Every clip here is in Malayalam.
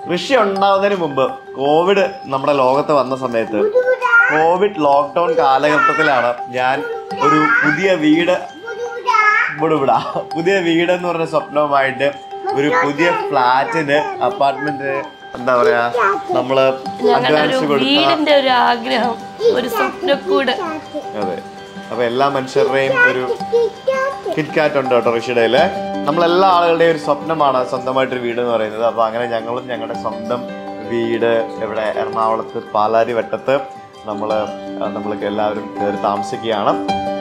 ഋഷി ഉണ്ടാവുന്നതിന് മുമ്പ് കോവിഡ് നമ്മുടെ ലോകത്ത് വന്ന സമയത്ത് കോവിഡ് ലോക്ക്ഡൗൺ കാലഘട്ടത്തിലാണ് ഞാൻ ഒരു പുതിയ വീട് ഇവിടെ ഇവിടെ പുതിയ വീട് എന്ന് പറഞ്ഞ സ്വപ്നവുമായിട്ട് ഒരു പുതിയ ഫ്ലാറ്റിന് അപ്പാർട്ട്മെന്റ് എന്താ പറയാ നമ്മള് ഞങ്ങളുടെ അഡ്വാൻസ് ഒരു കൊടുത്ത വീടിന്റെ ഒരു ആഗ്രഹം ഒരു സ്വപ്നക്കൂട് അതെ അപ്പൊ എല്ലാ മനുഷ്യരുടെയും ഒരു കിറ്റ് കാറ്റ് ഉണ്ട് കേട്ടോ ഋഷിയുടെയില് നമ്മളെല്ലാ ആളുകളുടെയും ഒരു സ്വപ്നമാണ് സ്വന്തമായിട്ടൊരു വീട് എന്ന് പറയുന്നത് അപ്പൊ അങ്ങനെ ഞങ്ങളും ഞങ്ങളുടെ സ്വന്തം വീട് ഇവിടെ എറണാകുളത്ത് പാലാരി വട്ടത്ത് നമ്മള് നമ്മൾക്ക് എല്ലാവരും കയറി താമസിക്കുകയാണ്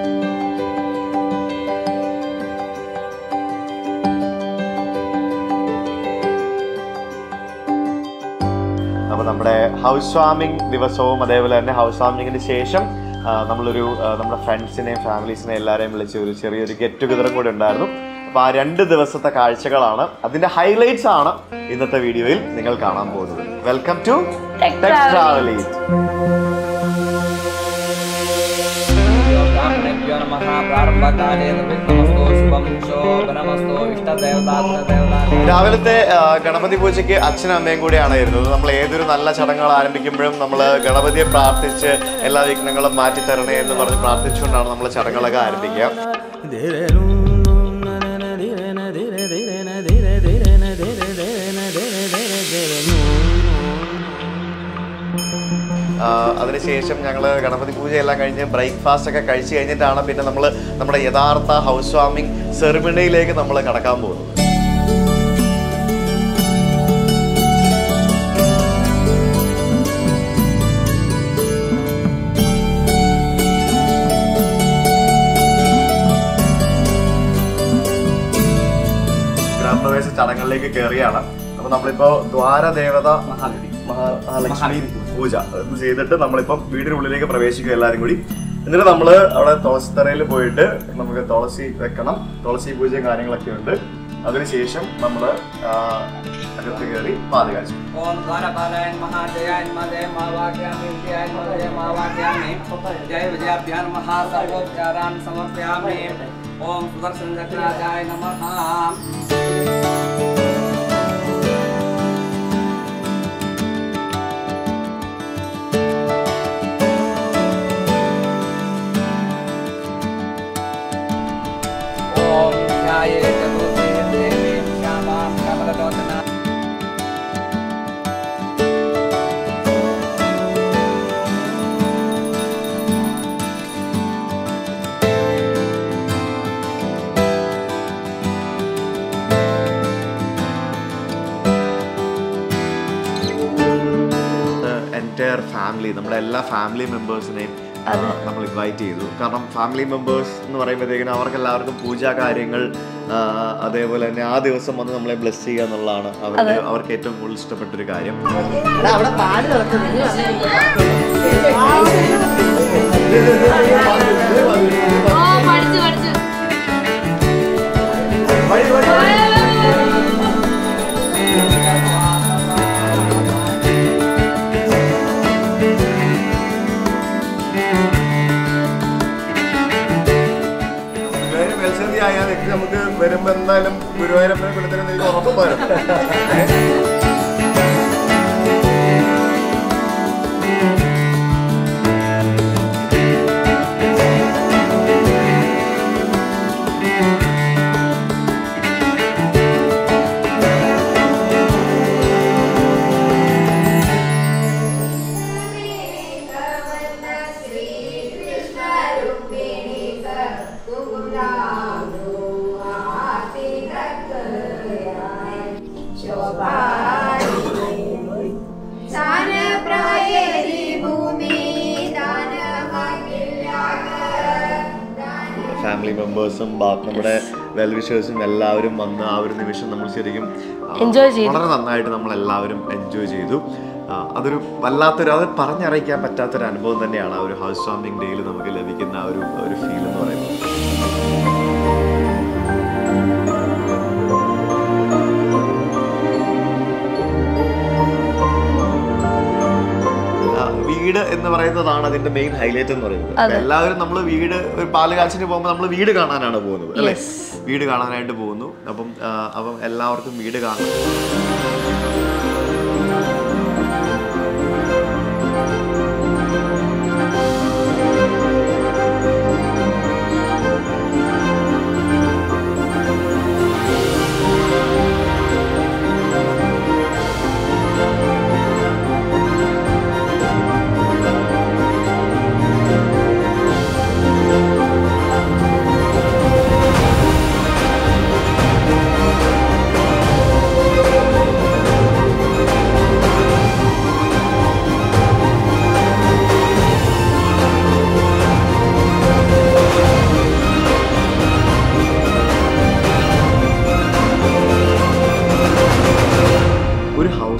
അപ്പോൾ നമ്മുടെ ഹൗസ് വാമിംഗ് ദിവസവും അതേപോലെ തന്നെ ഹൗസ് വാമിങ്ങിന് ശേഷം ആ, നമ്മളൊരു ആ, നമ്മുടെ ഫ്രണ്ട്സിനെയും ഫാമിലീസിനെയും എല്ലാവരെയും വിളിച്ച് ഒരു ചെറിയൊരു ഗെറ്റ് ടുഗദറും കൂടെ ഉണ്ടായിരുന്നു അപ്പോൾ ആ രണ്ട് ദിവസത്തെ കാഴ്ചകളാണ് അതിന്റെ ഹൈലൈറ്റ്സ് ആണ് ഇന്നത്തെ വീഡിയോയിൽ നിങ്ങൾ കാണാൻ പോകുന്നത് welcome to Tech tech Travel. ട്രാവലി ब्राह्मणेभ्यो नमः प्रारम्भकाले नमस्तो शुभं शोभनमस्तो इष्टदेवताग्रदेवतानि രാവിലത്തെ ആ, ഗണപതി പൂജയ്ക്ക് അച്ഛനും അമ്മയും കൂടിയാണ് ഇരുന്നത് നമ്മൾ ഏതൊരു നല്ല ചടങ്ങുകൾ ആരംഭിക്കുമ്പോഴും നമ്മൾ ഗണപതിയെ പ്രാർത്ഥിച്ച് എല്ലാ വിഘ്നങ്ങളും മാറ്റി തരണേ എന്ന് പറഞ്ഞ് പ്രാർത്ഥിച്ചുകൊണ്ടാണ് നമ്മൾ ചടങ്ങുകളൊക്കെ ആരംഭിക്കുക ആ, അതിനുശേഷം ഞങ്ങൾ ഗണപതി പൂജയെല്ലാം കഴിഞ്ഞ് ബ്രേക്ക്ഫാസ്റ്റ് ഒക്കെ കഴിച്ച് കഴിഞ്ഞിട്ടാണ് പിന്നെ നമ്മൾ നമ്മുടെ യഥാർത്ഥ ഹൗസ് വാമിംഗ് സെറിമണിയിലേക്ക് നമ്മൾ കടക്കാൻ പോകുന്നത് ഗ്രാമപ്രവേശ ചടങ്ങുകളിലേക്ക് കയറിയാണ് അപ്പൊ നമ്മളിപ്പോ ദ്വാരദേവത മഹാലക്ഷ്മി പൂജ ഇത് ചെയ്തിട്ട് നമ്മളിപ്പം വീടിനുള്ളിലേക്ക് പ്രവേശിക്കുക എല്ലാവരും കൂടി എന്നിട്ട് നമ്മള് അവിടെ തുളസിത്തറയിൽ പോയിട്ട് നമുക്ക് തുളസി വെക്കണം തുളസി പൂജയും കാര്യങ്ങളൊക്കെ ഉണ്ട് അതിനുശേഷം നമ്മള് ആ, അകത്ത് കയറി പാതകാഴ്ച ॐ द्वारपालाय नमः जयाय नमः जय महावाक्यामि विजयाय नमः जय महावाक्यामि जय विजयाभ्यां नमः सर्वोपचारान् समर्पयामि ॐ सुदर्शनचक्राजाय नमः ॐ ध्याये चतुर्थे देवीं श्यामां कमललोचना എൻറ്റയർ ഫാമിലി നമ്മുടെ എല്ലാ ഫാമിലി മെമ്പേഴ്സിനെയും നമ്മൾ ഇൻവൈറ്റ് ചെയ്തു കാരണം ഫാമിലി മെമ്പേഴ്സ് എന്ന് പറയുമ്പോഴത്തേക്കിനും അവർക്ക് എല്ലാവർക്കും പൂജാ കാര്യങ്ങൾ ആ, അതേപോലെ തന്നെ ആ ദിവസം വന്ന് നമ്മളെ ബ്ലെസ് ചെയ്യുക എന്നുള്ളതാണ് അവർക്ക് അവർക്ക് ഏറ്റവും കൂടുതൽ ഇഷ്ടപ്പെട്ടൊരു കാര്യം ഓ പഠിച്ചു പഠിച്ചു ഗുരുവായൂർ മത്സരത്തി ആയ വ്യക്തി നമുക്ക് വരുമ്പോ എന്തായാലും ഗുരുവായൂരപ്പനെ പിടിത്തരം എനിക്ക് ഉറപ്പ് വരും ഫാമിലി മെമ്പേഴ്സും നമ്മുടെ വെൽ വിഷേഴ്സും എല്ലാവരും വന്ന് ആ ഒരു നിമിഷം നമ്മൾ ശരിക്കും ആ, Enjoy ചെയ്തു. വളരെ നന്നായിട്ട് നമ്മൾ എല്ലാവരും എൻജോയ് ചെയ്തു ആ, അതൊരു വല്ലാത്തൊരു അത് പറഞ്ഞറിയിക്കാൻ പറ്റാത്തൊരു അനുഭവം തന്നെയാണ് ആ ഒരു ഹൗസ് വാമിംഗ് ഡേയിൽ നമുക്ക് ലഭിക്കുന്ന ആ ഒരു ഒരു ഫീൽ എന്ന് പറയുന്നത് ആ, വീട് എന്ന് പറയുന്നതാണ് അതിന്റെ മെയിൻ ഹൈലൈറ്റ് എന്ന് പറയുന്നത് അപ്പൊ എല്ലാവരും നമ്മൾ വീട് ഒരു പാല് കാച്ചിന് പോകുമ്പോൾ നമ്മൾ വീട് കാണാനാണ് പോകുന്നത് അല്ലേ Yes. വീട് കാണാനായിട്ട് പോകുന്നു അപ്പം ആ, അപ്പം എല്ലാവർക്കും വീട് കാണാൻ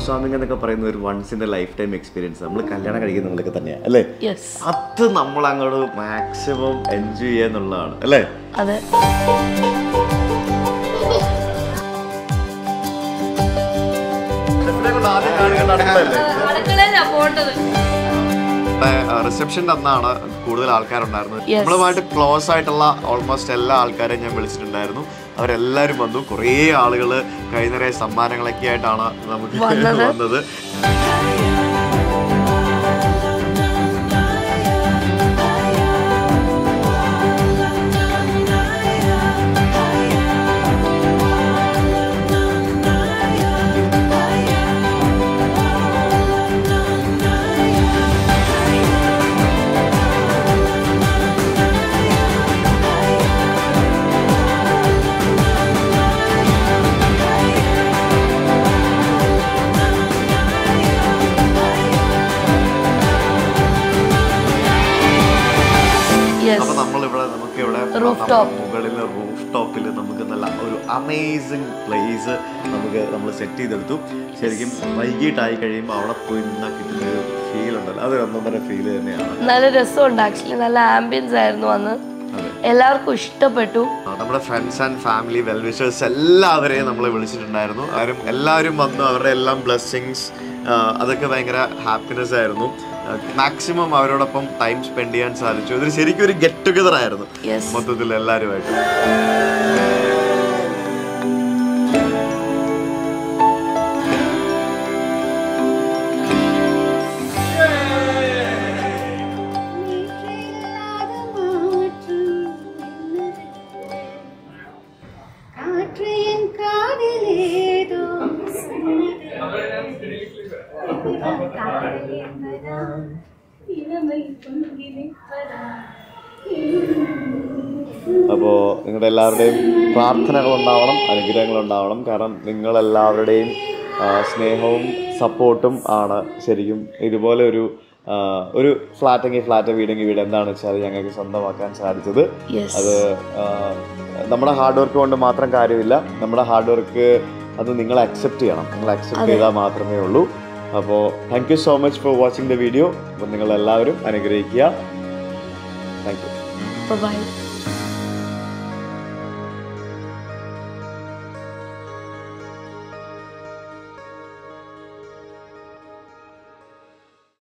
ഹൗസ് വാമിംഗ് എന്നൊക്കെ പറയുന്ന ഒരു once in a lifetime experience നമ്മൾ കല്യാണം കഴിക്കുന്നതൊക്കെ തന്നെയാണ് അല്ലേ യെസ് അത് നമ്മൾ അങ്ങോട്ട് മാക്സിമം എൻജോയ് ചെയ്യുക എന്നുള്ളതാണ് അല്ലേ അതെ ആദ്യം കാണിക്കേണ്ട അടുക്കളയല്ലേ അടുക്കളയിലാ പോണ്ടത് റിസപ്ഷൻ്റെ അന്നാണ് കൂടുതൽ ആൾക്കാരുണ്ടായിരുന്നത് Yes. നമ്മളുമായിട്ട് ക്ലോസ് ആയിട്ടുള്ള ഓൾമോസ്റ്റ് എല്ലാ ആൾക്കാരെയും ഞാൻ വിളിച്ചിട്ടുണ്ടായിരുന്നു അവരെല്ലാവരും വന്നു കുറേ ആളുകൾ കൈ നിറയെ സമ്മാനങ്ങളൊക്കെ ആയിട്ടാണ് നമുക്ക് വന്നത്. വന്നത് യെസ് അപ്പൊ നമ്മളിവിടെ നമുക്ക് ഇവിടെ Rooftop. മുകളിൽ റൂഫ് ടോപ്പിൽ നമുക്ക് നല്ല ഒരു അമേസിങ് പ്ലേസ് നമുക്ക് നമ്മൾ സെറ്റ് ചെയ്തെടുത്തു ശരിക്കും വൈകിട്ടായി കഴിയുമ്പോൾ അവിടെ പോയി നിന്നാൽ കിട്ടുന്ന ഒരു ഫീൽ ഉണ്ടല്ലോ അത് ഒന്നൊന്നര ഫീൽ തന്നെയാണ് നല്ല രസമുണ്ട് ആക്ച്വലി നല്ല ആംബിയൻസ് ആയിരുന്നു അന്ന് അതെ എല്ലാവർക്കും ഇഷ്ടപ്പെട്ടു ആ, നമ്മുടെ ഫ്രണ്ട്സ് ആൻഡ് ഫാമിലി വെൽവിഷേഴ്സ് എല്ലാവരെയും നമ്മൾ വിളിച്ചിട്ടുണ്ടായിരുന്നു ആരും എല്ലാവരും വന്നു അവരുടെ എല്ലാം ബ്ലെസ്സിങ്സ് അതൊക്കെ ഭയങ്കര ഹാപ്പിനെസ് ആയിരുന്നു മാക്സിമം അവരോടൊപ്പം ടൈം സ്പെൻഡ് ചെയ്യാൻ സാധിച്ചു ഇതൊരു ശരിക്കും ഒരു ഗെറ്റ് ടുഗദർ ആയിരുന്നു യെസ് മൊത്തത്തിൽ എല്ലാവരുമായിട്ട് காற்றையின் காதிலேதோ இளமை பொங்கிலிப்பதா അപ്പോൾ നിങ്ങളുടെ എല്ലാവരുടെയും പ്രാർത്ഥനകൾ ഉണ്ടാവണം അനുഗ്രഹങ്ങൾ ഉണ്ടാവണം കാരണം നിങ്ങളെല്ലാവരുടെയും ആ, സ്നേഹവും സപ്പോർട്ടും ആണ് ശരിക്കും ഇതുപോലെ ഒരു ആ, ഒരു ഫ്ലാറ്റെങ്കിൽ ഫ്ലാറ്റ് വീടെങ്കിൽ വീട് എന്താണെന്ന് വെച്ചാൽ ഞങ്ങൾക്ക് സ്വന്തമാക്കാൻ സാധിച്ചത് യെസ് അത് ആ, നമ്മുടെ ഹാർഡ് വർക്ക് കൊണ്ട് മാത്രം കാര്യമില്ല നമ്മുടെ ഹാർഡ് വർക്ക് അത് നിങ്ങൾ അക്സെപ്റ്റ് ചെയ്യണം നിങ്ങൾ അക്സെപ്റ്റ് അതെ. ചെയ്താൽ മാത്രമേ ഉള്ളൂ അപ്പോൾ thank you so much for watching the video അപ്പോൾ നിങ്ങൾ എല്ലാവരും അനുഗ്രഹിക്കുക താങ്ക് യു ബൈ